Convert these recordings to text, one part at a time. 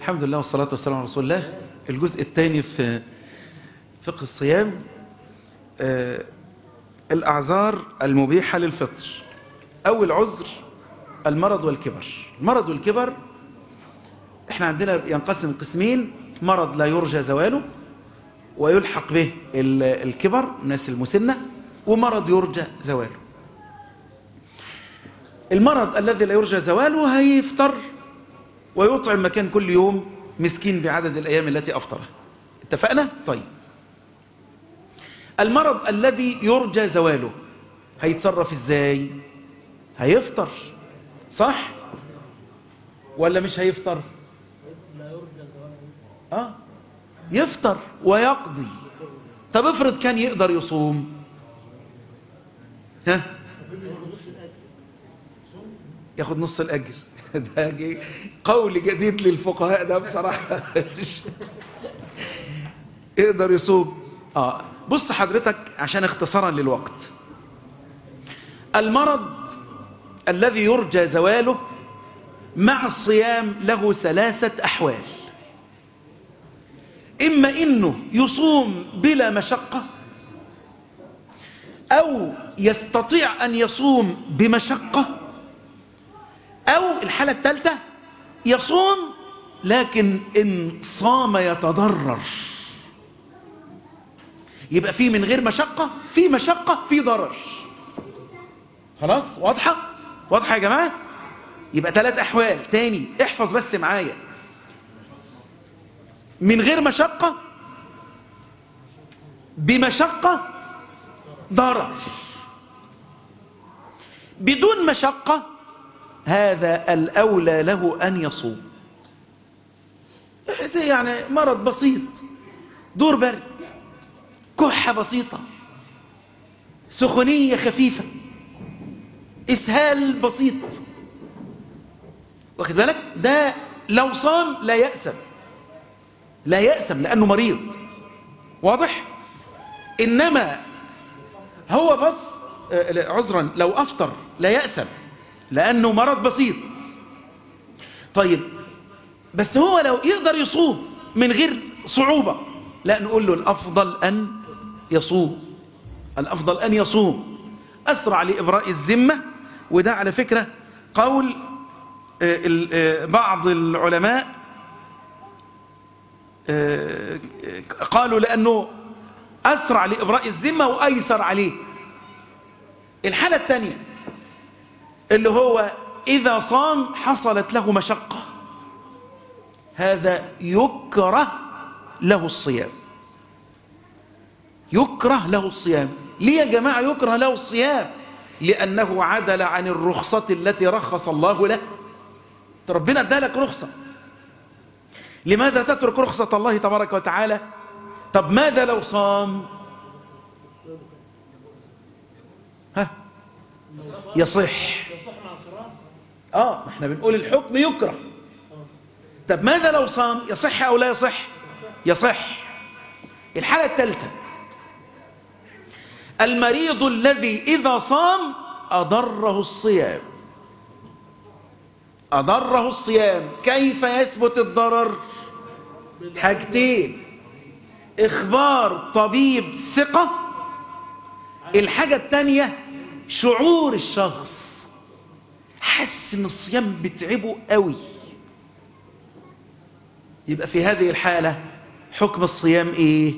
الحمد لله والصلاة والسلام على رسول الله الجزء الثاني في فقه الصيام آه الأعذار المبيحة للفطر أول عذر المرض والكبر المرض والكبر احنا عندنا ينقسم قسمين مرض لا يرجى زواله ويلحق به الكبر الناس المسنة ومرض يرجى زواله المرض الذي لا يرجى زواله هيفطر ويطعم مكان كل يوم مسكين بعدد الأيام التي أفطرها اتفقنا؟ طيب المرض الذي يرجى زواله هيتصرف ازاي هيفطر صح ولا مش هيفطر اه يفطر ويقضي طب افرض كان يقدر يصوم ها ياخد نص الاجر ده قول جديد للفقهاء ده بصراحة يقدر يصوم اه بص حضرتك عشان اختصارا للوقت المرض الذي يرجى زواله مع الصيام له ثلاثة أحوال إما إنه يصوم بلا مشقة أو يستطيع أن يصوم بمشقة أو الحالة الثالثة يصوم لكن إن صام يتضرر يبقى في من غير مشقة في مشقة في ضرر خلاص واضحة واضحة يا جماعة يبقى ثلاث أحوال تاني احفظ بس معايا من غير مشقة بمشقة ضرر بدون مشقة هذا الأولى له أن يصوم يعني مرض بسيط دور برد كحة بسيطة سخونية خفيفة إسهال بسيط واخد بالك ده لو صام لا يأسم لا يأسم لأنه مريض واضح إنما هو بس عذرا لو أفطر لا يأسم لأنه مرض بسيط طيب بس هو لو يقدر يصوم من غير صعوبة لا نقول له الأفضل أن يصوم الأفضل أن يصوم أسرع لإبراء الذمة وده على فكرة قول بعض العلماء قالوا لأنه أسرع لإبراء الذمة وأيسر عليه الحالة الثانية اللي هو إذا صام حصلت له مشقة هذا يكره له الصيام يكره له الصيام ليه يا جماعة يكره له الصيام لأنه عدل عن الرخصة التي رخص الله له ربنا ادالك رخصة لماذا تترك رخصة الله تبارك وتعالى طب ماذا لو صام ها يصح اه احنا بنقول الحكم يكره طب ماذا لو صام يصح او لا يصح يصح الحالة الثالثة المريض الذي إذا صام أضره الصيام أضره الصيام كيف يثبت الضرر حاجتين إخبار طبيب ثقة الحاجة الثانية شعور الشخص حس ان الصيام بتعبه قوي يبقى في هذه الحالة حكم الصيام ايه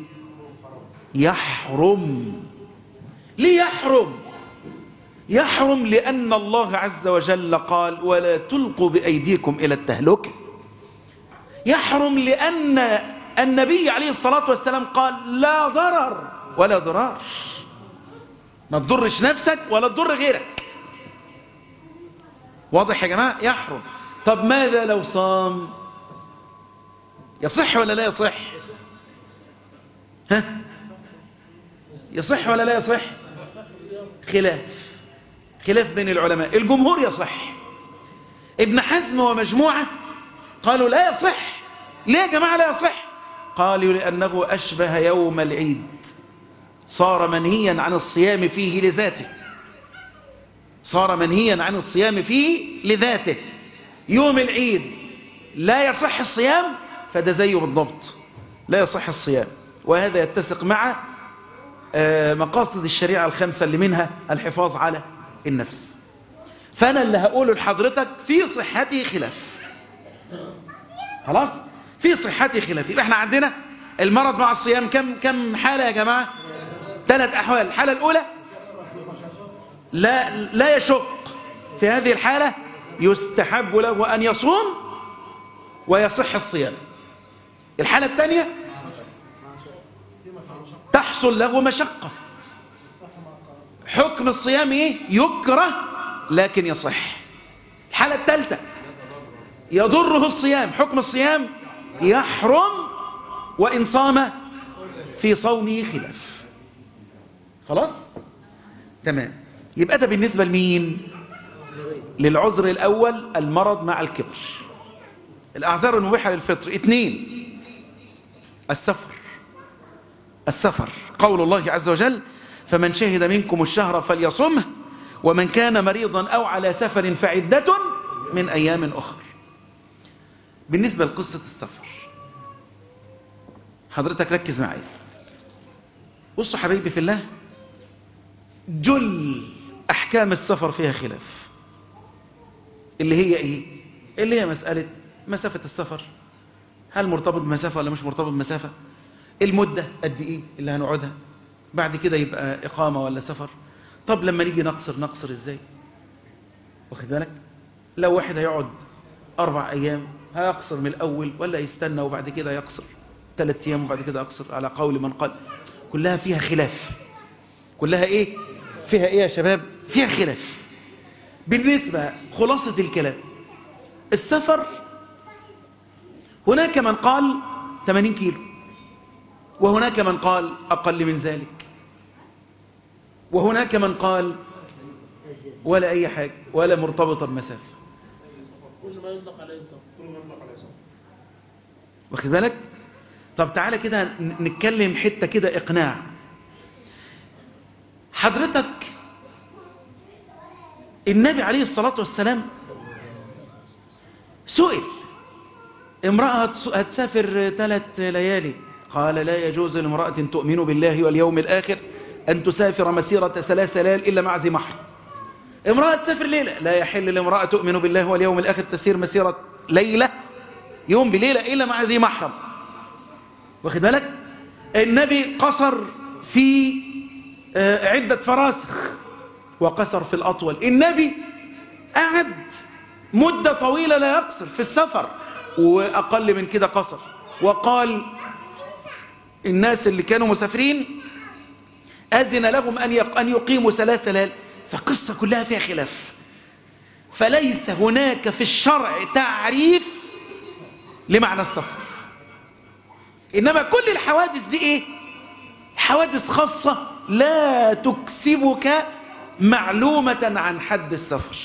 يحرم ليه يحرم يحرم لأن الله عز وجل قال ولا تلقوا بأيديكم إلى التهلكة يحرم لأن النبي عليه الصلاة والسلام قال لا ضرر ولا ضرار ما تضرش نفسك ولا تضر غيرك واضح يا جماعة يحرم طب ماذا لو صام يصح ولا لا يصح ها يصح ولا لا يصح خلاف خلاف بين العلماء الجمهور يصح ابن حزم ومجموعة قالوا لا يصح ليه يا جماعة لا يصح قالوا لأنه أشبه يوم العيد صار منهيا عن الصيام فيه لذاته صار منهيا عن الصيام فيه لذاته يوم العيد لا يصح الصيام فده زيه بالضبط لا يصح الصيام وهذا يتسق مع آه، مقاصد الشريعة الخمسة اللي منها الحفاظ على النفس فأنا اللي هقوله لحضرتك في صحته خلاف خلاص في صحته خلاف يبقى احنا عندنا المرض مع الصيام كم كم حالة يا جماعة ثلاث أحوال الحالة الأولى لا لا يشق في هذه الحالة يستحب له أن يصوم ويصح الصيام الحالة الثانية تحصل له مشقة حكم الصيام ايه يكره لكن يصح الحالة الثالثة يضره الصيام حكم الصيام يحرم وإن صام في صومه خلاف خلاص تمام يبقى ده بالنسبة لمين للعذر الأول المرض مع الكبر الأعذار المبيحة للفطر اثنين السفر السفر قول الله عز وجل فمن شهد منكم الشهر فليصمه ومن كان مريضا أو على سفر فعدة من أيام أخر بالنسبة لقصة السفر حضرتك ركز معي بصوا حبيبي في الله جل أحكام السفر فيها خلاف اللي هي إيه اللي هي مسألة مسافة السفر هل مرتبط بمسافة ولا مش مرتبط بمسافة المدة قد إيه اللي هنقعدها بعد كده يبقى إقامة ولا سفر طب لما نيجي نقصر نقصر إزاي واخد بالك لو واحد هيقعد أربع أيام هيقصر من الأول ولا يستنى وبعد كده يقصر ثلاث أيام وبعد كده يقصر على قول من قال كلها فيها خلاف كلها إيه فيها إيه يا شباب فيها خلاف بالنسبة خلاصة الكلام السفر هناك من قال 80 كيلو وهناك من قال أقل من ذلك وهناك من قال ولا أي حاجة ولا مرتبطة بمسافة كل ما يطلق عليه صف كل ما يطلق عليه صف واخد بالك طب تعالى كده ن- نتكلم حتة كده إقناع حضرتك النبي عليه الصلاة والسلام سئل امرأة هتس- هتسافر ثلاث ليالي قال لا يجوز لامرأة تؤمن بالله واليوم الآخر أن تسافر مسيرة ثلاث ليال إلا مع ذي محرم امرأة تسافر ليلة لا يحل لامرأة تؤمن بالله واليوم الآخر تسير مسيرة ليلة يوم بليلة إلا مع ذي محرم واخد بالك النبي قصر في آه، عدة فراسخ وقصر في الأطول النبي قعد مدة طويلة لا يقصر في السفر وأقل من كده قصر وقال الناس اللي كانوا مسافرين أذن لهم أن يق- أن يقيموا ثلاث ليال فقصة كلها فيها خلاف فليس هناك في الشرع تعريف لمعنى السفر إنما كل الحوادث دي إيه حوادث خاصة لا تكسبك معلومة عن حد السفر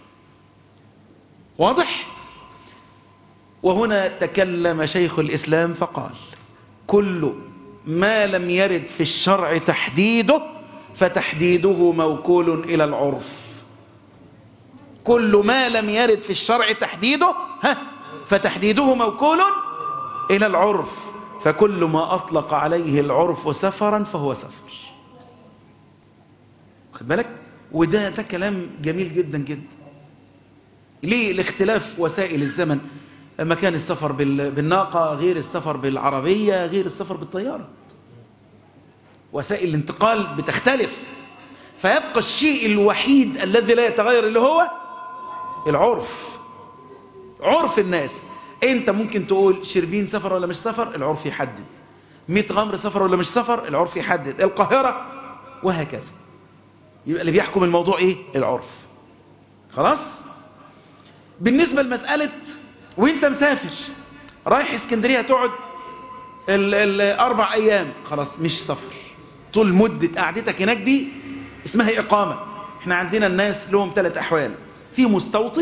واضح وهنا تكلم شيخ الإسلام فقال كل ما لم يرد في الشرع تحديده فتحديده موكول إلى العرف كل ما لم يرد في الشرع تحديده ها فتحديده موكول إلى العرف فكل ما أطلق عليه العرف سفرا فهو سفر خد بالك وده ده كلام جميل جدا جدا ليه لاختلاف وسائل الزمن مكان السفر بال- بالناقة غير السفر بالعربية غير السفر بالطيارة وسائل الانتقال بتختلف فيبقى الشيء الوحيد الذي لا يتغير اللي هو العرف عرف الناس انت ممكن تقول شربين سفر ولا مش سفر العرف يحدد 100 غمر سفر ولا مش سفر العرف يحدد القاهرة وهكذا يبقى اللي بيحكم الموضوع ايه العرف خلاص بالنسبة لمسألة وانت مسافر رايح اسكندرية تقعد ال- الاربع ايام خلاص مش سفر طول مدة قعدتك هناك دي اسمها اقامة احنا عندنا الناس لهم ثلاث احوال في مستوطن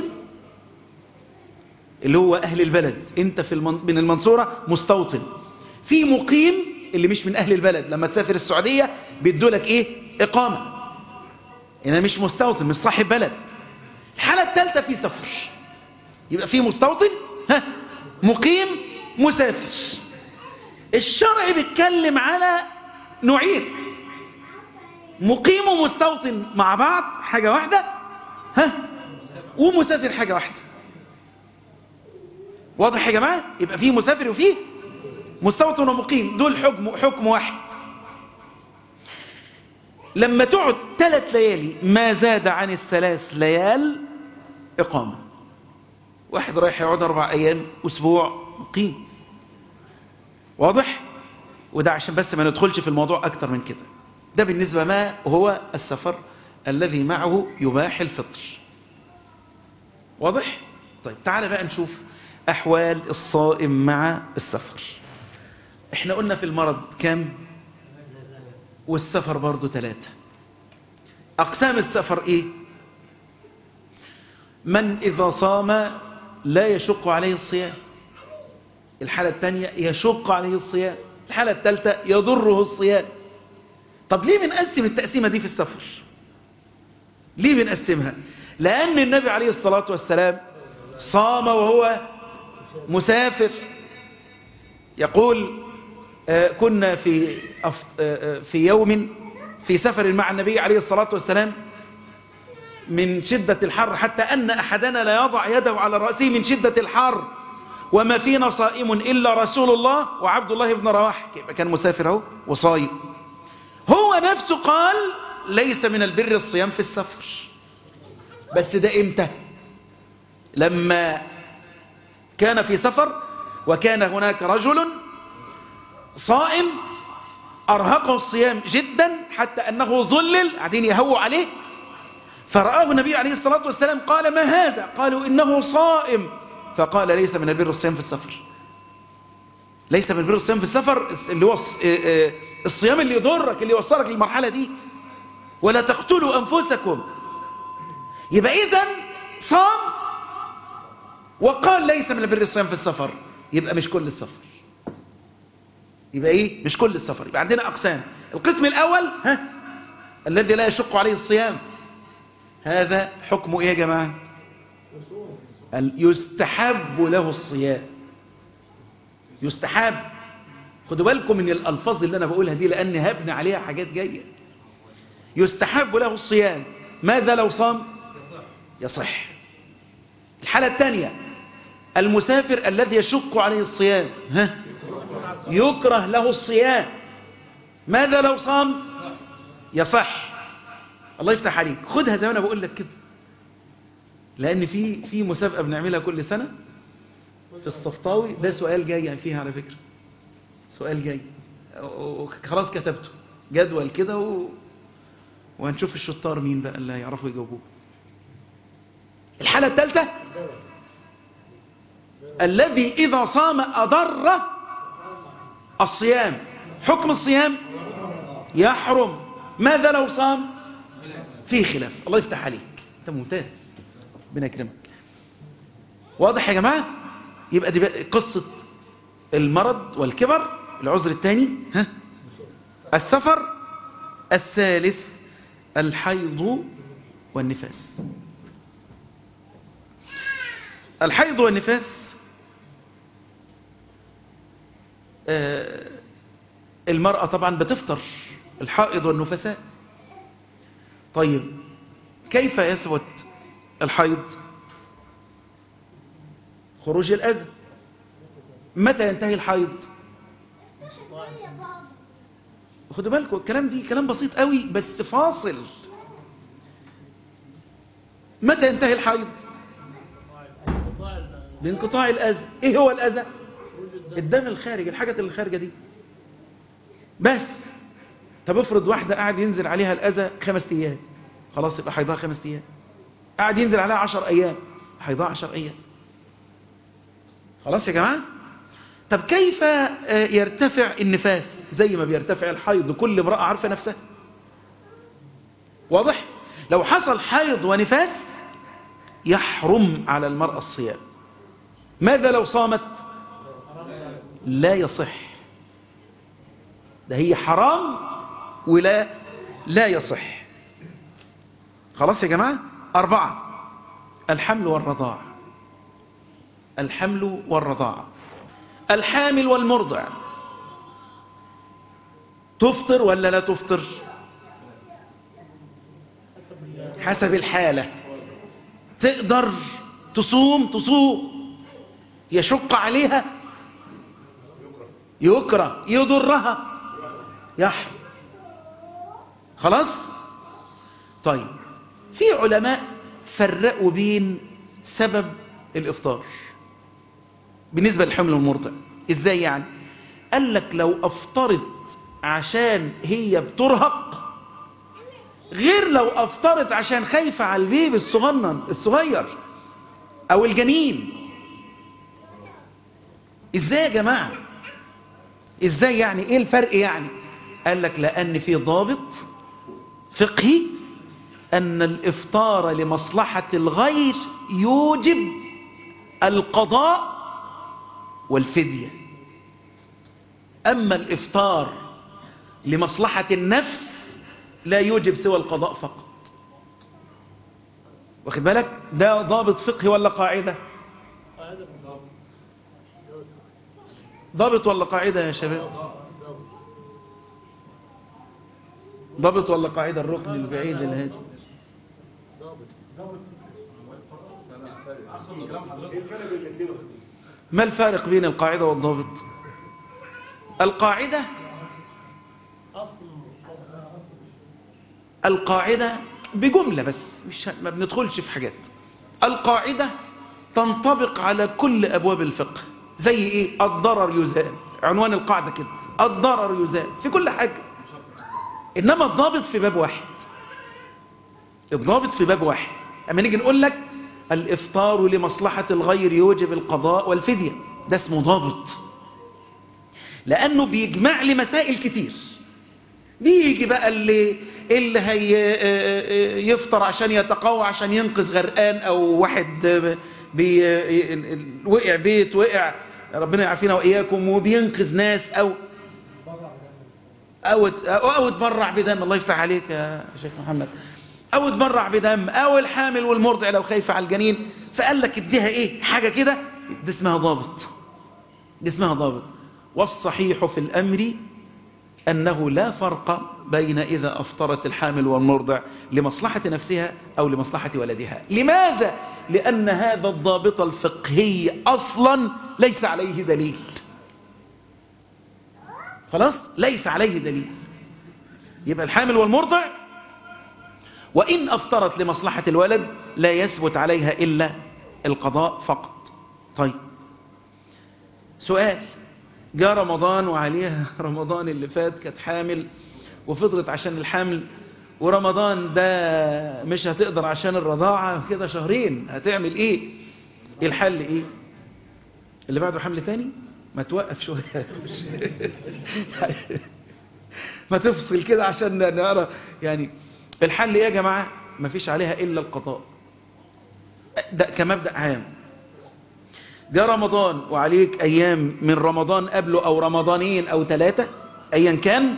اللي هو اهل البلد انت في المن... من المنصورة مستوطن في مقيم اللي مش من اهل البلد لما تسافر السعودية بيدوا لك ايه اقامة انا مش مستوطن مش صاحب بلد الحالة الثالثة في سفر يبقى في مستوطن ها مقيم مسافر الشرع بيتكلم على نوعين مقيم ومستوطن مع بعض حاجة واحدة ها ومسافر حاجة واحدة واضح يا جماعة يبقى فيه مسافر وفيه مستوطن ومقيم دول حكم حكم واحد لما تقعد ثلاث ليالي ما زاد عن الثلاث ليال إقامة واحد رايح يقعد أربع أيام أسبوع مقيم واضح وده عشان بس ما ندخلش في الموضوع أكتر من كده ده بالنسبة ما هو السفر الذي معه يباح الفطر واضح طيب تعالى بقى نشوف أحوال الصائم مع السفر احنا قلنا في المرض كام والسفر برضو ثلاثة أقسام السفر إيه من إذا صام لا يشق عليه الصيام الحالة الثانية يشق عليه الصيام الحالة الثالثة يضره الصيام طب ليه بنقسم التقسيمة دي في السفر ليه بنقسمها لأن النبي عليه الصلاة والسلام صام وهو مسافر يقول آه كنا في آه في يوم في سفر مع النبي عليه الصلاة والسلام من شدة الحر حتى أن أحدنا لا يضع يده على رأسه من شدة الحر وما فينا صائم إلا رسول الله وعبد الله بن رواح كان مسافر اهو وصايم هو نفسه قال ليس من البر الصيام في السفر بس ده امتى لما كان في سفر وكان هناك رجل صائم أرهقه الصيام جدا حتى أنه ظلل قاعدين يهووا عليه فرآه النبي عليه الصلاة والسلام قال ما هذا قالوا إنه صائم فقال ليس من البر الصيام في السفر ليس من البر الصيام في السفر اللي هو الصيام اللي يضرك اللي يوصلك للمرحلة دي ولا تقتلوا أنفسكم يبقى إذا صام وقال ليس من البر الصيام في السفر يبقى مش كل السفر يبقى ايه مش كل السفر يبقى عندنا اقسام القسم الاول ها الذي لا يشق عليه الصيام هذا حكمه ايه يا جماعه يستحب له الصيام يستحب خدوا بالكم من الالفاظ اللي انا بقولها دي لان هبني عليها حاجات جايه يستحب له الصيام ماذا لو صام يصح الحاله الثانيه المسافر الذي يشق عليه الصيام ها يكره له الصيام ماذا لو صام يصح الله يفتح عليك خدها زي ما انا بقول لك كده لان في في مسابقه بنعملها كل سنه في الصفطاوي ده سؤال جاي فيها على فكره سؤال جاي خلاص كتبته جدول كده و... وهنشوف الشطار مين بقى اللي هيعرفوا يجاوبوه الحاله الثالثه الذي اذا صام اضر الصيام حكم الصيام يحرم ماذا لو صام في خلاف الله يفتح عليك انت ممتاز ربنا يكرمك واضح يا جماعه يبقى دي بقى قصه المرض والكبر العذر الثاني ها السفر الثالث الحيض والنفاس الحيض والنفاس آه المرأة طبعا بتفطر الحائض والنفساء طيب كيف يثبت الحيض خروج الأذى متى ينتهي الحيض خدوا بالكم الكلام دي كلام بسيط قوي بس فاصل متى ينتهي الحيض بانقطاع الأذى ايه هو الأذى الدم الخارج الحاجة اللي خارجة دي بس طب افرض واحدة قاعد ينزل عليها الأذى خمس أيام خلاص يبقى حيضها خمس أيام قاعد ينزل عليها عشر أيام حيضها عشر أيام خلاص يا جماعة طب كيف يرتفع النفاس زي ما بيرتفع الحيض كل امرأة عارفة نفسها واضح لو حصل حيض ونفاس يحرم على المرأة الصيام ماذا لو صامت لا يصح ده هي حرام ولا لا يصح خلاص يا جماعة أربعة الحمل والرضاع الحمل والرضاعة الحامل والمرضع تفطر ولا لا تفطر حسب الحالة تقدر تصوم تصوم يشق عليها يكره يضرها يحرم خلاص طيب في علماء فرقوا بين سبب الإفطار بالنسبة للحمل والمرضع ازاي يعني قال لك لو أفطرت عشان هي بترهق غير لو أفطرت عشان خايفة على البيبي الصغنن الصغير أو الجنين ازاي يا جماعة ازاي يعني ايه الفرق يعني قال لك لأن في ضابط فقهي أن الإفطار لمصلحة الغير يوجب القضاء والفدية أما الإفطار لمصلحة النفس لا يوجب سوى القضاء فقط واخد بالك ده ضابط فقهي ولا قاعدة قاعدة بالضبط ضابط ولا قاعدة يا شباب ضابط ولا قاعدة الركن البعيد الهادي ما الفارق بين القاعدة والضابط القاعدة أصل القاعدة بجملة بس مش ما بندخلش في حاجات القاعدة تنطبق على كل أبواب الفقه زي إيه الضرر يزال عنوان القاعدة كده الضرر يزال في كل حاجة إنما الضابط في باب واحد الضابط في باب واحد أما نيجي نقول لك الإفطار لمصلحة الغير يوجب القضاء والفدية ده اسمه ضابط لأنه بيجمع لي مسائل كتير بيجي بقى اللي اللي هي يفطر عشان يتقوى عشان ينقذ غرقان او واحد بي وقع بيت وقع ربنا يعافينا واياكم وبينقذ ناس او او او اتبرع بدم الله يفتح عليك يا شيخ محمد او اتبرع بدم او الحامل والمرضع لو خايفه على الجنين فقال لك اديها ايه حاجه كده دي اسمها ضابط دي اسمها ضابط والصحيح في الامر أنه لا فرق بين إذا أفطرت الحامل والمرضع لمصلحة نفسها أو لمصلحة ولدها لماذا؟ لأن هذا الضابط الفقهي أصلا ليس عليه دليل خلاص؟ ليس عليه دليل يبقى الحامل والمرضع وإن أفطرت لمصلحة الولد لا يثبت عليها إلا القضاء فقط طيب سؤال جاء رمضان وعليها رمضان اللي فات كانت حامل وفضلت عشان الحمل ورمضان ده مش هتقدر عشان الرضاعة كده شهرين هتعمل ايه الحل ايه اللي بعده حمل تاني ما توقف شوية ما تفصل كده عشان نرى يعني الحل ايه يا جماعة ما فيش عليها الا القضاء ده كمبدأ عام ده رمضان وعليك أيام من رمضان قبله أو رمضانين أو ثلاثة أيا كان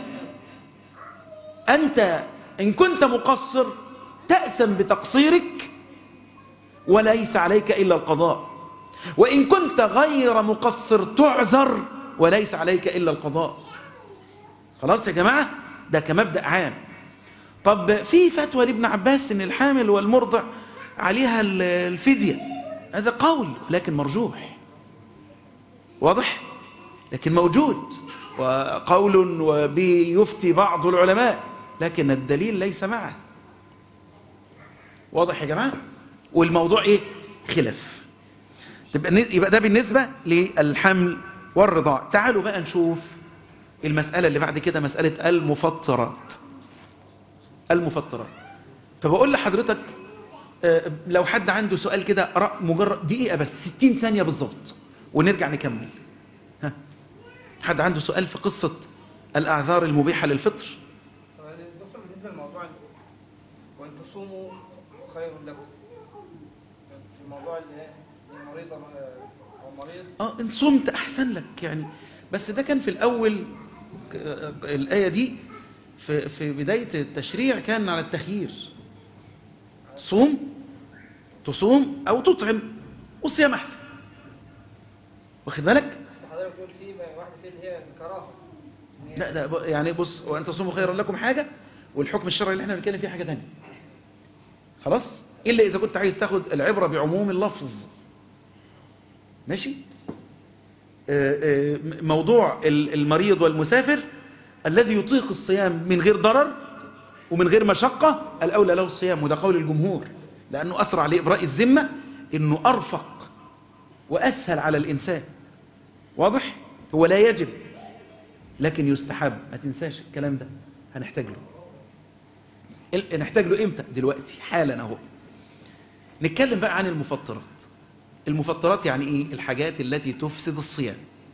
أنت إن كنت مقصر تأثم بتقصيرك وليس عليك إلا القضاء وإن كنت غير مقصر تعذر وليس عليك إلا القضاء خلاص يا جماعة ده كمبدأ عام طب في فتوى لابن عباس ان الحامل والمرضع عليها الفدية هذا قول لكن مرجوح واضح لكن موجود وقول وبيفتي بعض العلماء لكن الدليل ليس معه واضح يا جماعة والموضوع ايه خلاف يبقى ده بالنسبة للحمل والرضاع تعالوا بقى نشوف المسألة اللي بعد كده مسألة المفطرات المفطرات فبقول لحضرتك لو حد عنده سؤال كده مجرد دقيقة بس 60 ثانية بالظبط ونرجع نكمل ها حد عنده سؤال في قصة الأعذار المبيحة للفطر دكتور بالنسبة للموضوع وان تصوموا خير لكم في الموضوع اللي هي المريضة أو مريض اه ان صمت أحسن لك يعني بس ده كان في الأول الآية دي في, في بداية التشريع كان على التخيير صوم تصوم أو تطعم والصيام أحسن واخد بالك بس حضرتك بتقول في واحده فيه اللي هي الكراهه إن هي- لا ده ب- يعني بص وان تصوموا خيرا لكم حاجه والحكم الشرعي اللي احنا بنتكلم فيه حاجه ثانيه خلاص الا اذا كنت عايز تاخد العبره بعموم اللفظ ماشي آه، آه، م- موضوع ال- المريض والمسافر الذي يطيق الصيام من غير ضرر ومن غير مشقة الأولى له الصيام وده قول الجمهور لأنه أسرع لإبراء الذمة إنه أرفق وأسهل على الإنسان واضح؟ هو لا يجب لكن يستحب ما تنساش الكلام ده هنحتاج له ال- نحتاج له إمتى؟ دلوقتي حالا أهو نتكلم بقى عن المفطرات المفطرات يعني إيه؟ الحاجات التي تفسد الصيام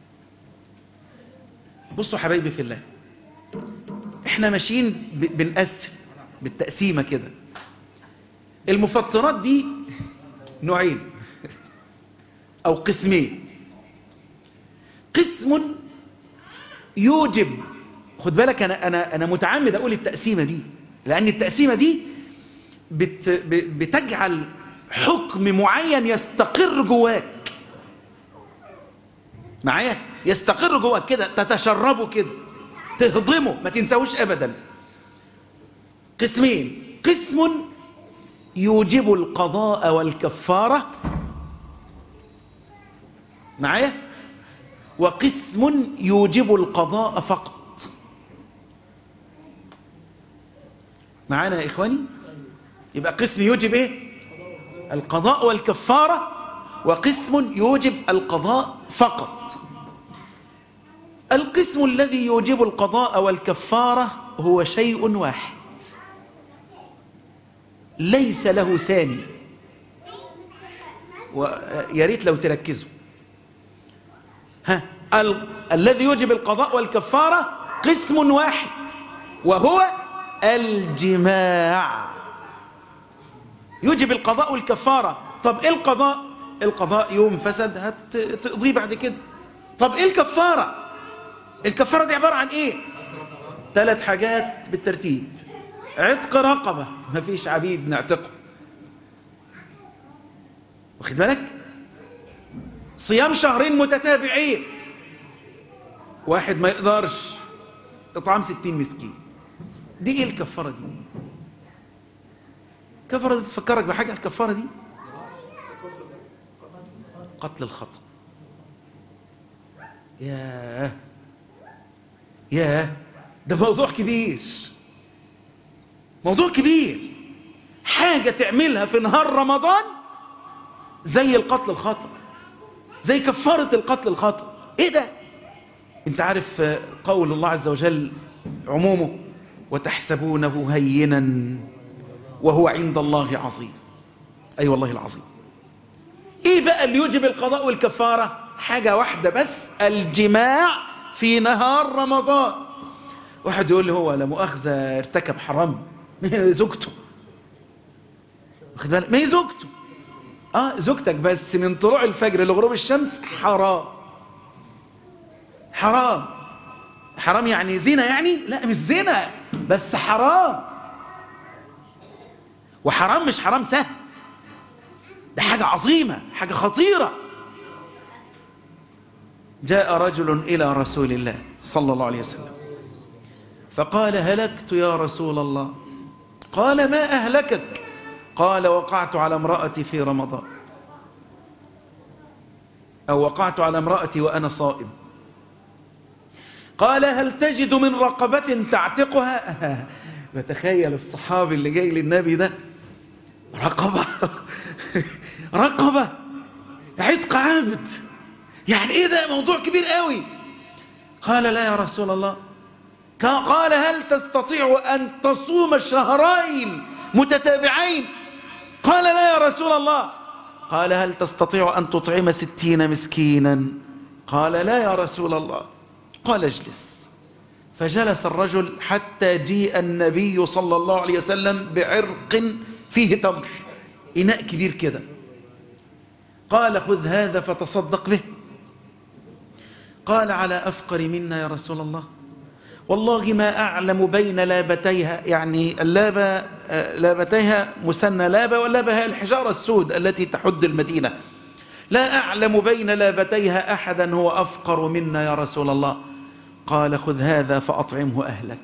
بصوا حبايبي في الله احنا ماشيين ب- بنقسم بالتقسيمة كده المفطرات دي نوعين او قسمين قسم يوجب خد بالك انا انا انا متعمد اقول التقسيمة دي لان التقسيمة دي بت ب- بتجعل حكم معين يستقر جواك معايا يستقر جواك كده تتشربه كده تهضمه ما تنساهوش ابدا قسمين قسم يوجب القضاء والكفارة معايا وقسم يوجب القضاء فقط معانا يا إخواني يبقى قسم يوجب إيه القضاء والكفارة وقسم يوجب القضاء فقط القسم الذي يوجب القضاء والكفارة هو شيء واحد ليس له ثاني ويا ريت لو تركزوا ها ال... الذي يوجب القضاء والكفارة قسم واحد وهو الجماع يوجب القضاء والكفارة طب ايه القضاء القضاء يوم فسد هتقضيه بعد كده طب ايه الكفارة الكفارة دي عبارة عن ايه ثلاث حاجات بالترتيب عتق رقبة مفيش عبيد نعتقه واخد بالك صيام شهرين متتابعين واحد ما يقدرش اطعام ستين مسكين دي ايه الكفارة دي الكفارة دي تفكرك بحاجة الكفارة دي قتل الخطأ ياه ياه ده موضوع كبير موضوع كبير حاجة تعملها في نهار رمضان زي القتل الخطأ زي كفارة القتل الخطأ ايه ده انت عارف قول الله عز وجل عمومه وتحسبونه هينا وهو عند الله عظيم اي والله العظيم ايه بقى اللي يوجب القضاء والكفارة حاجة واحدة بس الجماع في نهار رمضان واحد يقول لي هو لا مؤاخذة ارتكب حرام زوجته واخد بالك ما هي زوجته اه زوجتك بس من طلوع الفجر لغروب الشمس حرام حرام حرام يعني زنا يعني لا مش زنا بس حرام وحرام مش حرام سهل ده حاجة عظيمة حاجة خطيرة جاء رجل إلى رسول الله صلى الله عليه وسلم فقال هلكت يا رسول الله قال ما أهلكك قال وقعت على امرأتي في رمضان أو وقعت على امرأتي وأنا صائم قال هل تجد من رقبة تعتقها بتخيل الصحابي اللي جاي للنبي ده رقبة رقبة عتق عبد يعني ايه ده موضوع كبير قوي قال لا يا رسول الله قال هل تستطيع أن تصوم شهرين متتابعين قال لا يا رسول الله قال هل تستطيع أن تطعم ستين مسكينا قال لا يا رسول الله قال اجلس فجلس الرجل حتى جيء النبي صلى الله عليه وسلم بعرق فيه تمر إناء كبير كده قال خذ هذا فتصدق به قال على أفقر منا يا رسول الله والله ما أعلم بين لابتيها يعني اللابة لابتيها مسنى لابة واللابة هي الحجارة السود التي تحد المدينة لا أعلم بين لابتيها أحدا هو أفقر منا يا رسول الله قال خذ هذا فأطعمه أهلك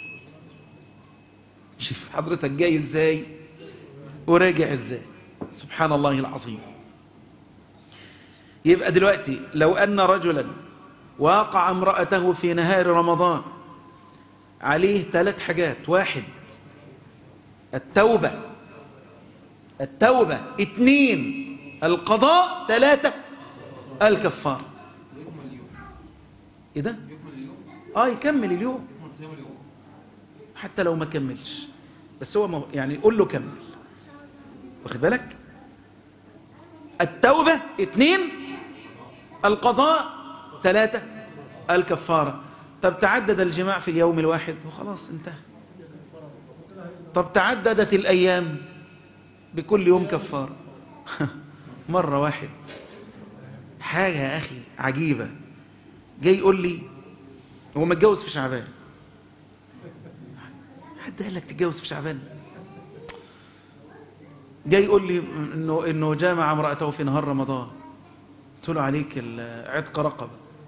شوف حضرتك جاي ازاي وراجع ازاي سبحان الله العظيم يبقى دلوقتي لو أن رجلا واقع امرأته في نهار رمضان عليه ثلاث حاجات واحد التوبة التوبة اثنين القضاء ثلاثة الكفار ايه ده اه يكمل اليوم حتى لو ما كملش بس هو مو- يعني قول له كمل واخد بالك التوبة اثنين القضاء ثلاثة الكفارة طب تعدد الجماع في اليوم الواحد وخلاص انتهى طب تعددت الأيام بكل يوم كفارة مرة واحد حاجة يا أخي عجيبة جاي يقول لي هو متجوز في شعبان حد قال لك تتجوز في شعبان جاي يقول لي انه انه جامع امراته في نهار رمضان قلت له عليك ال- عتق رقبه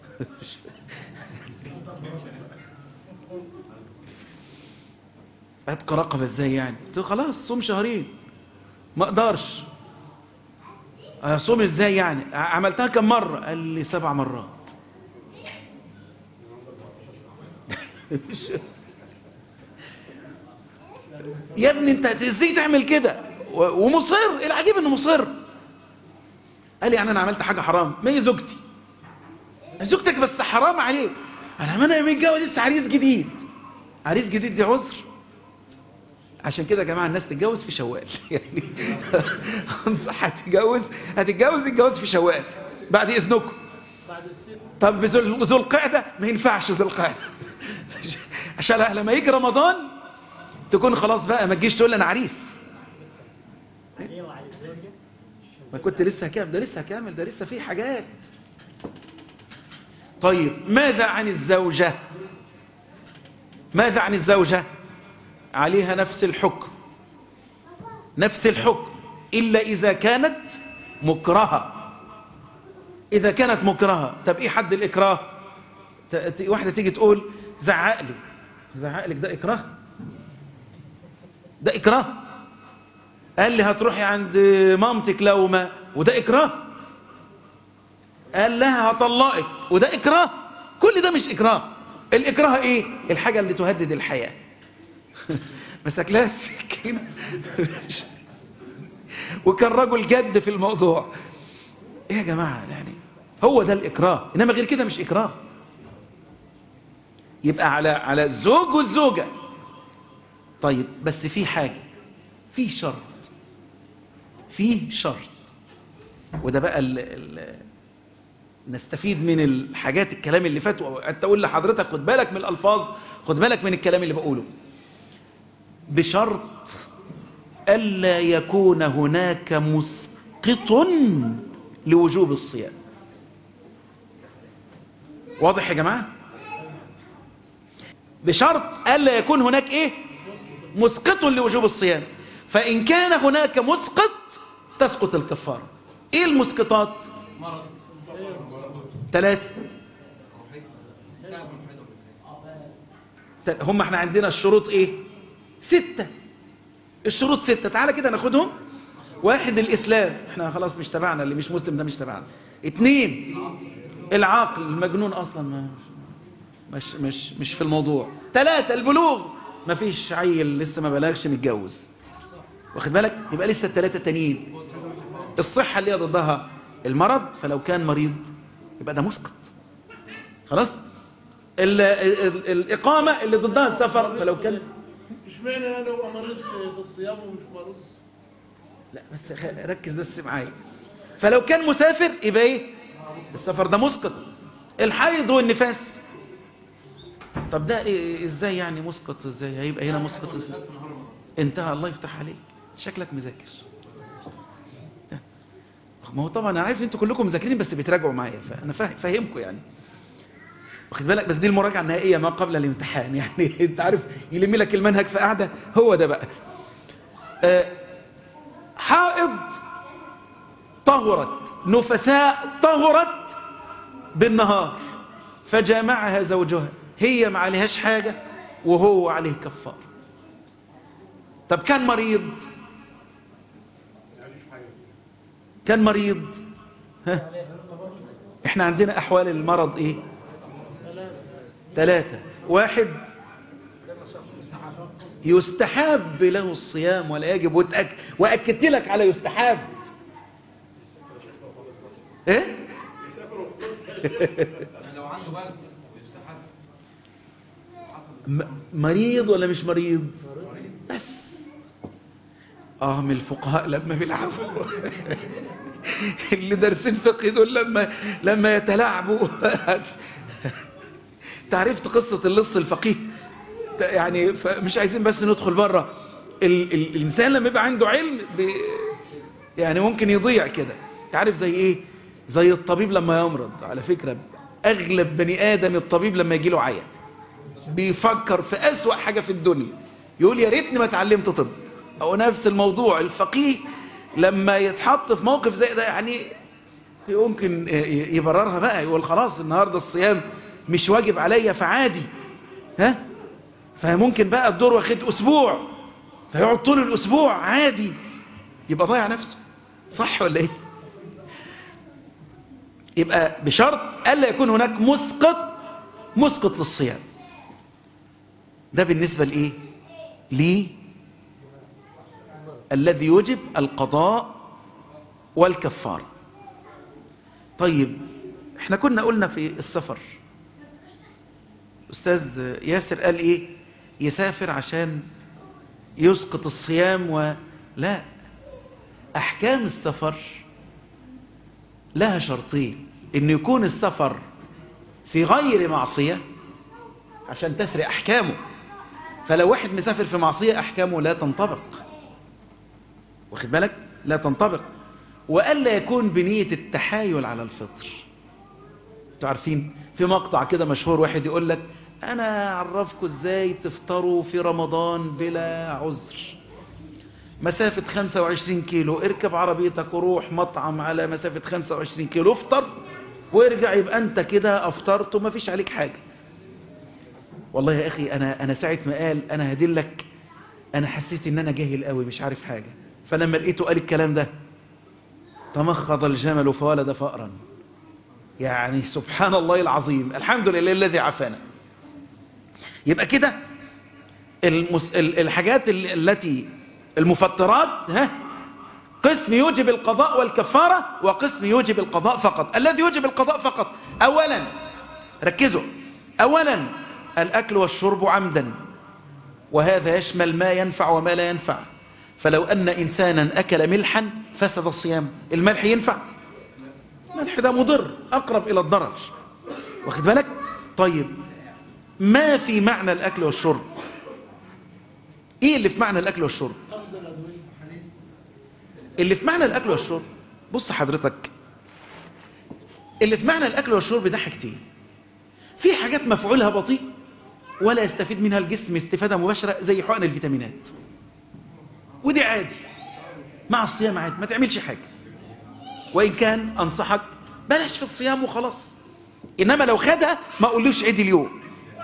عتق رقبه ازاي يعني قلت له خلاص صوم شهرين ما اقدرش اصوم ازاي يعني ع- عملتها كم مره قال لي سبع مرات يا ابني انت ازاي تعمل كده و- ومصر العجيب انه مصر قال لي يعني انا عملت حاجه حرام ما هي زوجتي زوجتك بس حرام عليك انا ما انا متجوز لسه عريس جديد عريس جديد دي عذر عشان كده يا جماعه الناس تتجوز في شوال يعني انصح هتتجوز هتتجوز الجواز في شوال بعد اذنكم بعد الست طب ذو ذو القعده ما ينفعش ذو القعده عشان لما يجي رمضان تكون خلاص بقى ما تجيش تقول لي انا عريس ما كنت لسه كامل ده لسه كامل ده لسه في حاجات طيب ماذا عن الزوجة ماذا عن الزوجة عليها نفس الحكم نفس الحكم إلا إذا كانت مكرهة إذا كانت مكرهة طب إيه حد الإكراه ت- ت- واحدة تيجي تقول زعق لي زعق لك ده إكراه ده إكراه قال لي هتروحي عند مامتك لو ما وده إكراه قال لها هطلقك وده إكراه كل ده مش إكراه الإكراه إيه الحاجة اللي تهدد الحياة مسك لها السكينة وكان رجل جد في الموضوع ايه يا جماعة يعني هو ده الإكراه إنما غير كده مش إكراه يبقى على على الزوج والزوجة طيب بس في حاجة في شرط في شرط وده بقى ال ال نستفيد من الحاجات الكلام اللي فات وقعدت اقول لحضرتك خد بالك من الالفاظ خد بالك من الكلام اللي بقوله بشرط الا يكون هناك مسقط لوجوب الصيام واضح يا جماعه بشرط الا يكون هناك ايه مسقط لوجوب الصيام فان كان هناك مسقط تسقط الكفاره ايه المسقطات ثلاثة ت- هم احنا عندنا الشروط ايه ستة الشروط ستة تعالى كده ناخدهم واحد الاسلام احنا خلاص مش تبعنا اللي مش مسلم ده مش تبعنا اتنين العقل المجنون اصلا ما مش مش مش في الموضوع ثلاثة البلوغ مفيش عيل لسه ما بلغش متجوز واخد بالك يبقى لسه الثلاثة تانيين الصحة اللي هي ضدها المرض فلو كان مريض يبقى ده مسقط خلاص ال ال الإقامة اللي ضدها السفر فلو كان اشمعنى انا ابقى مريض في في الصيام ومش مريض لا بس خ- ركز بس معايا فلو كان مسافر يبقى ايه السفر ده مسقط الحيض والنفاس طب ده إيه ازاي يعني مسقط ازاي هيبقى هنا مسقط ازاي انتهى الله يفتح عليك شكلك مذاكر ما هو طبعا انا عارف انتوا كلكم مذاكرين بس بتراجعوا معايا فانا فاهم فاهمكم يعني واخد بالك بس دي المراجعه النهائيه ما قبل الامتحان يعني انت عارف يلم لك المنهج في قاعده هو ده بقى آه، حائض طهرت نفساء طهرت بالنهار فجامعها زوجها هي ما عليهاش حاجة وهو عليه كفار طب كان مريض كان مريض ها احنا عندنا احوال المرض ايه ثلاثة واحد يستحب له الصيام ولا يجب وتأك... وأكدت لك على يستحب ايه لو عنده برد يستحب م... مريض ولا مش مريض بس اه من الفقهاء لما بيلعبوا اللي دارسين فقه دول لما لما يتلاعبوا تعرفت قصة اللص الفقيه يعني مش عايزين بس ندخل بره ال ال الإنسان لما يبقى عنده علم بي يعني ممكن يضيع كده تعرف زي ايه زي الطبيب لما يمرض على فكرة أغلب بني آدم الطبيب لما يجي له عيا بيفكر في أسوأ حاجة في الدنيا يقول يا ريتني ما اتعلمت طب أو نفس الموضوع الفقيه لما يتحط في موقف زي ده يعني يمكن يبررها بقى يقول خلاص النهاردة الصيام مش واجب عليا فعادي ها فممكن بقى الدور واخد أسبوع فيقعد طول الأسبوع عادي يبقى ضيع نفسه صح ولا ايه يبقى بشرط ألا يكون هناك مسقط مسقط للصيام ده بالنسبة لإيه ليه الذي يجب القضاء والكفار طيب احنا كنا قلنا في السفر أستاذ ياسر قال إيه يسافر عشان يسقط الصيام ولا أحكام السفر لها شرطين إن يكون السفر في غير معصية عشان تسري أحكامه فلو واحد مسافر في معصية أحكامه لا تنطبق واخد بالك لا تنطبق وألا يكون بنية التحايل على الفطر تعرفين في مقطع كده مشهور واحد يقول لك أنا أعرفكم إزاي تفطروا في رمضان بلا عذر مسافة 25 كيلو اركب عربيتك وروح مطعم على مسافة 25 كيلو افطر وارجع يبقى انت كده افطرت وما فيش عليك حاجة والله يا اخي انا انا ساعة ما قال انا هدلك انا حسيت ان انا جاهل قوي مش عارف حاجة فلما لقيته قال الكلام ده تمخض الجمل فولد فأرا يعني سبحان الله العظيم الحمد لله الذي عافانا يبقى كده المس... الحاجات التي المفطرات ها قسم يوجب القضاء والكفارة وقسم يوجب القضاء فقط الذي يوجب القضاء فقط أولا ركزوا أولا الأكل والشرب عمدا وهذا يشمل ما ينفع وما لا ينفع فلو أن إنسانا أكل ملحا فسد الصيام الملح ينفع الملح ده مضر أقرب إلى الضرر واخد بالك طيب ما في معنى الأكل والشرب ايه اللي في معنى الاكل والشرب اللي في معنى الاكل والشرب بص حضرتك اللي في معنى الاكل والشرب ده حاجتين في حاجات مفعولها بطيء ولا يستفيد منها الجسم استفادة مباشرة زي حقن الفيتامينات ودي عادي مع الصيام عادي ما تعملش حاجة وإن كان أنصحك بلاش في الصيام وخلاص إنما لو خدها ما أقولوش عيد اليوم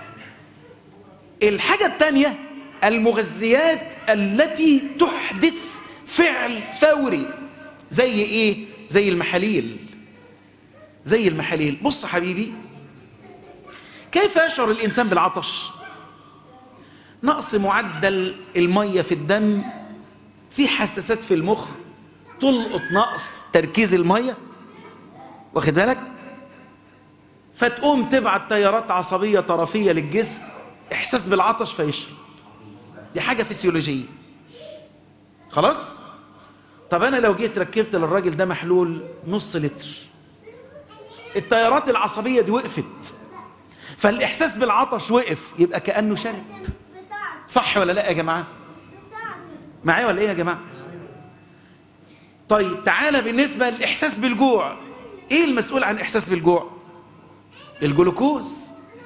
الحاجة التانية المغذيات التي تحدث فعل فوري زي ايه زي المحاليل زي المحاليل بص حبيبي كيف يشعر الانسان بالعطش نقص معدل المية في الدم في حساسات في المخ تلقط نقص تركيز المية واخد بالك فتقوم تبعت تيارات عصبية طرفية للجسم احساس بالعطش فيشرب دي حاجة فسيولوجية خلاص طب انا لو جيت ركبت للراجل ده محلول نص لتر التيارات العصبية دي وقفت فالاحساس بالعطش وقف يبقى كأنه شرب صح ولا لا يا جماعة معايا ولا ايه يا جماعة طيب تعالى بالنسبة للاحساس بالجوع ايه المسؤول عن احساس بالجوع الجلوكوز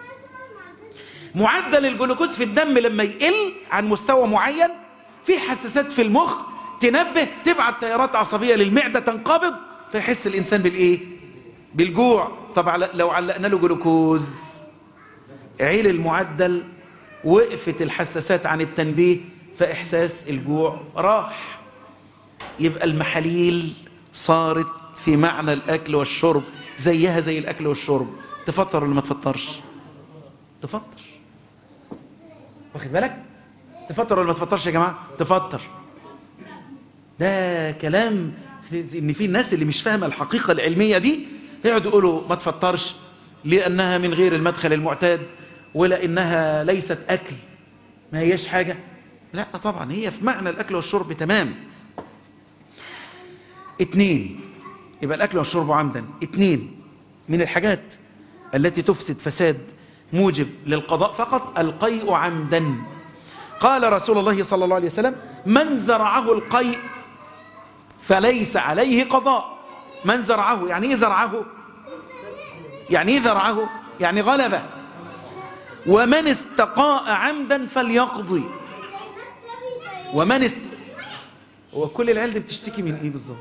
معدل الجلوكوز في الدم لما يقل عن مستوى معين في حساسات في المخ تنبه تبعت تيارات عصبية للمعدة تنقبض فيحس الإنسان بالإيه بالجوع طب على- لو علقنا له جلوكوز عيل المعدل وقفت الحساسات عن التنبيه فإحساس الجوع راح يبقى المحاليل صارت في معنى الأكل والشرب زيها زي الأكل والشرب تفطر ولا ما تفطرش تفطر واخد بالك تفطر ولا ما تفطرش يا جماعة تفطر ده كلام في- ان في الناس اللي مش فاهمه الحقيقة العلمية دي يقعدوا يقولوا ما تفطرش لأنها من غير المدخل المعتاد ولا إنها ليست أكل ما هيش حاجة لا طبعا هي في معنى الأكل والشرب تمام اتنين يبقى الأكل والشرب عمدا اتنين من الحاجات التي تفسد فساد موجب للقضاء فقط القيء عمدا قال رسول الله صلى الله عليه وسلم من زرعه القيء فليس عليه قضاء من زرعه يعني ايه زرعه يعني ايه زرعه يعني غلبه ومن استقاء عمدا فليقضي ومن است... هو كل العيال دي بتشتكي من ايه بالظبط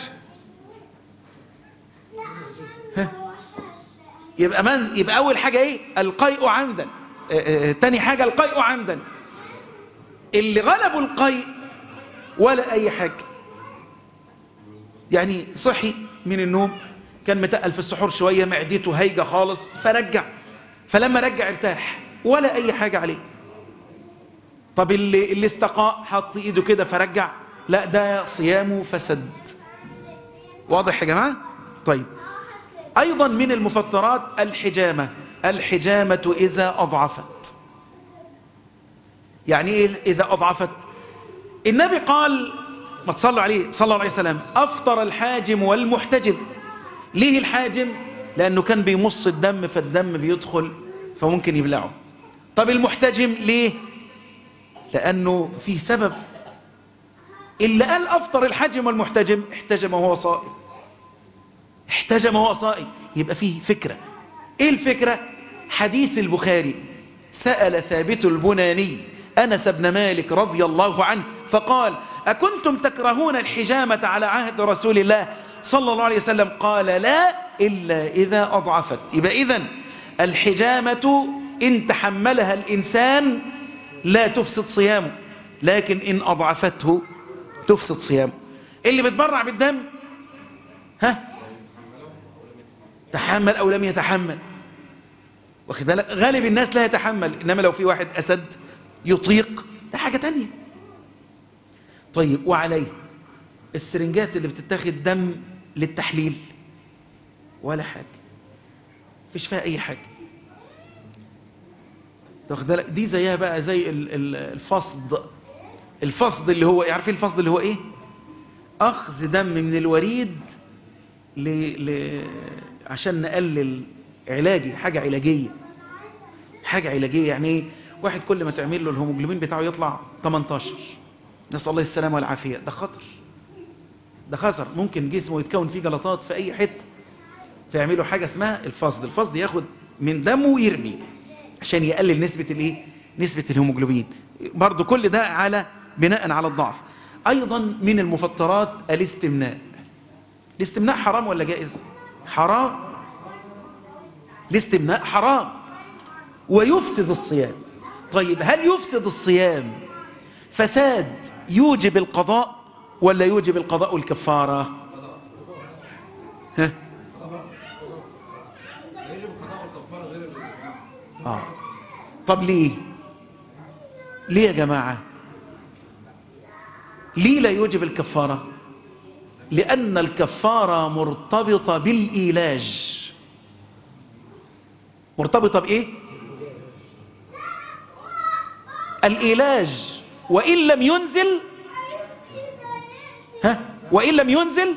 ها؟ يبقى من يبقى اول حاجه ايه القيء عمدا آه، آه، تاني حاجه القيء عمدا اللي غلبوا القيء ولا اي حاجه يعني صحي من النوم كان متقل في السحور شويه معدته هايجه خالص فرجع فلما رجع ارتاح ولا اي حاجه عليه طب اللي, اللي استقاء حط ايده كده فرجع لا ده صيامه فسد واضح يا جماعه طيب ايضا من المفطرات الحجامه الحجامه اذا اضعفت يعني ايه اذا اضعفت النبي قال ما تصلوا عليه صلى الله عليه وسلم افطر الحاجم والمحتجم ليه الحاجم لانه كان بيمص الدم فالدم بيدخل فممكن يبلعه طب المحتجم ليه لانه في سبب اللي قال افطر الحاجم والمحتجم احتجم وهو صائم احتجم وهو صائم يبقى فيه فكرة ايه الفكرة حديث البخاري سأل ثابت البناني أنس بن مالك رضي الله عنه فقال أكنتم تكرهون الحجامة على عهد رسول الله صلى الله عليه وسلم قال لا إلا إذا أضعفت يبقى إذن الحجامة إن تحملها الإنسان لا تفسد صيامه لكن إن أضعفته تفسد صيامه اللي بتبرع بالدم ها تحمل أو لم يتحمل واخد بالك غالب الناس لا يتحمل إنما لو في واحد أسد يطيق ده حاجة تانية طيب وعليه السرنجات اللي بتتاخد دم للتحليل ولا حاجة مفيش فيها أي حاجة واخد بالك دي زيها بقى زي ال- ال- الفصد الفصد اللي هو عارفين الفصد اللي هو ايه اخذ دم من الوريد ل... ل... عشان نقلل علاجي حاجة علاجية حاجة علاجية يعني ايه واحد كل ما تعمل له الهيموجلوبين بتاعه يطلع 18 نسأل الله السلامة والعافية ده خطر ده خطر ممكن جسمه يتكون فيه جلطات في اي حتة فيعملوا حاجة اسمها الفصد الفصد ياخد من دمه ويرمي عشان يقلل نسبة الايه نسبة الهيموجلوبين برضو كل ده على بناء على الضعف ايضا من المفطرات الاستمناء الاستمناء حرام ولا جائز حرام الاستمناء حرام ويفسد الصيام طيب هل يفسد الصيام فساد يوجب القضاء ولا يوجب القضاء والكفارة ها يجب قضاء الكفاره غير ال- آه. طب ليه ليه يا جماعة ليه لا يوجب الكفارة لأن الكفارة مرتبطة بالإيلاج مرتبطة بإيه الإيلاج وإن لم ينزل ها وإن لم ينزل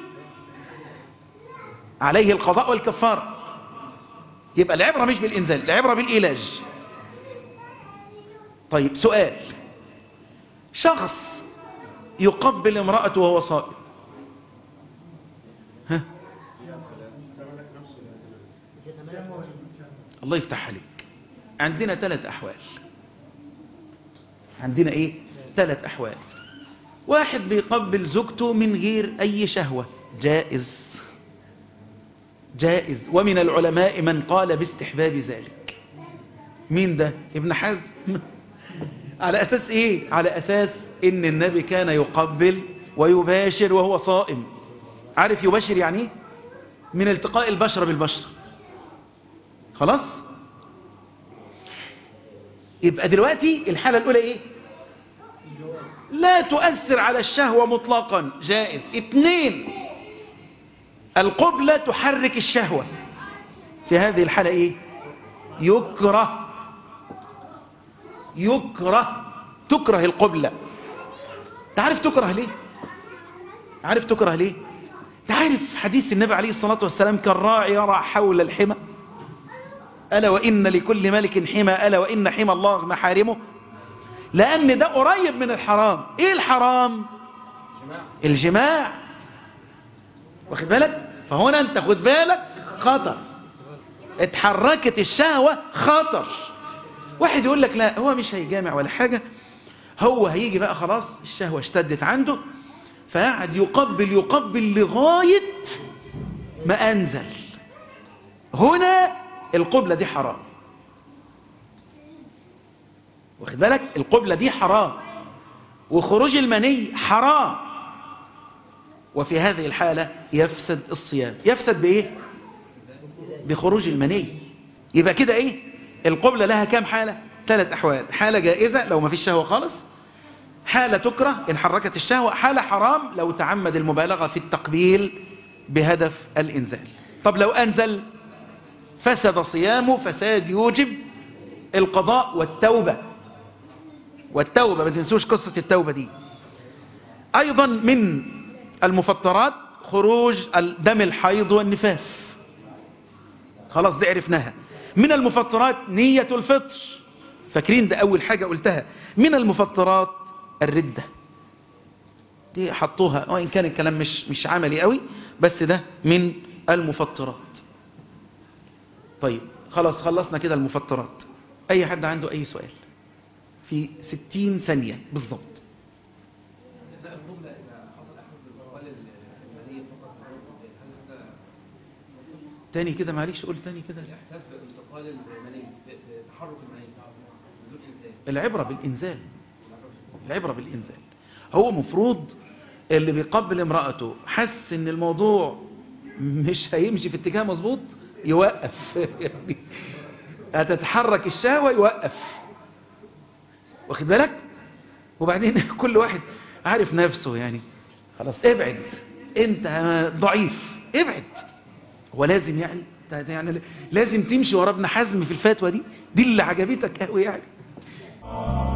عليه القضاء والكفارة يبقى العبرة مش بالإنزال العبرة بالإيلاج طيب سؤال شخص يقبل امرأته وهو صائم ها الله يفتح عليك عندنا ثلاث أحوال عندنا إيه ثلاث أحوال واحد بيقبل زوجته من غير أي شهوة جائز جائز ومن العلماء من قال باستحباب ذلك مين ده ابن حزم على أساس إيه على أساس إن النبي كان يقبل ويباشر وهو صائم عارف يباشر يعني إيه من التقاء البشرة بالبشرة خلاص يبقى دلوقتي الحالة الأولى إيه لا تؤثر على الشهوة مطلقا جائز اثنين القبلة تحرك الشهوة في هذه الحالة ايه يكره يكره تكره القبلة تعرف تكره ليه عارف تكره ليه تعرف حديث النبي عليه الصلاة والسلام كالراعي يرى حول الحمى ألا وإن لكل ملك حمى ألا وإن حمى الله محارمه لأن ده قريب من الحرام إيه الحرام الجماع واخد بالك فهنا أنت خد بالك خطر اتحركت الشهوة خطر واحد يقول لك لا هو مش هيجامع ولا حاجة هو هيجي بقى خلاص الشهوة اشتدت عنده فقعد يقبل يقبل لغاية ما أنزل هنا القبلة دي حرام واخد بالك القبلة دي حرام وخروج المني حرام وفي هذه الحالة يفسد الصيام يفسد بإيه بخروج المني يبقى كده إيه القبلة لها كام حالة ثلاث أحوال حالة جائزة لو ما فيش شهوة خالص حالة تكره إن حركت الشهوة حالة حرام لو تعمد المبالغة في التقبيل بهدف الإنزال طب لو أنزل فسد صيامه فساد يوجب القضاء والتوبة والتوبة ما تنسوش قصة التوبة دي أيضا من المفطرات خروج دم الحيض والنفاس خلاص دي عرفناها من المفطرات نية الفطر فاكرين ده أول حاجة قلتها من المفطرات الردة دي حطوها وإن كان الكلام مش, مش عملي قوي بس ده من المفطرات طيب خلاص خلصنا كده المفطرات أي حد عنده أي سؤال في ستين ثانية بالضبط لا القبلة إذا حصل أحد بالأقوال المالية فقط هل هذا تاني كده معلش قول تاني كده الإحساس بانتقال المني تحرك المني بدون إنزال العبرة بالإنزال العبرة بالإنزال هو مفروض اللي بيقبل امرأته حس ان الموضوع مش هيمشي في اتجاه مظبوط يوقف يعني هتتحرك الشهوة يوقف واخد بالك وبعدين كل واحد عارف نفسه يعني خلاص ابعد انت ضعيف ابعد هو لازم يعني يعني لازم تمشي ورا ابن حزم في الفتوى دي دي اللي عجبتك قوي يعني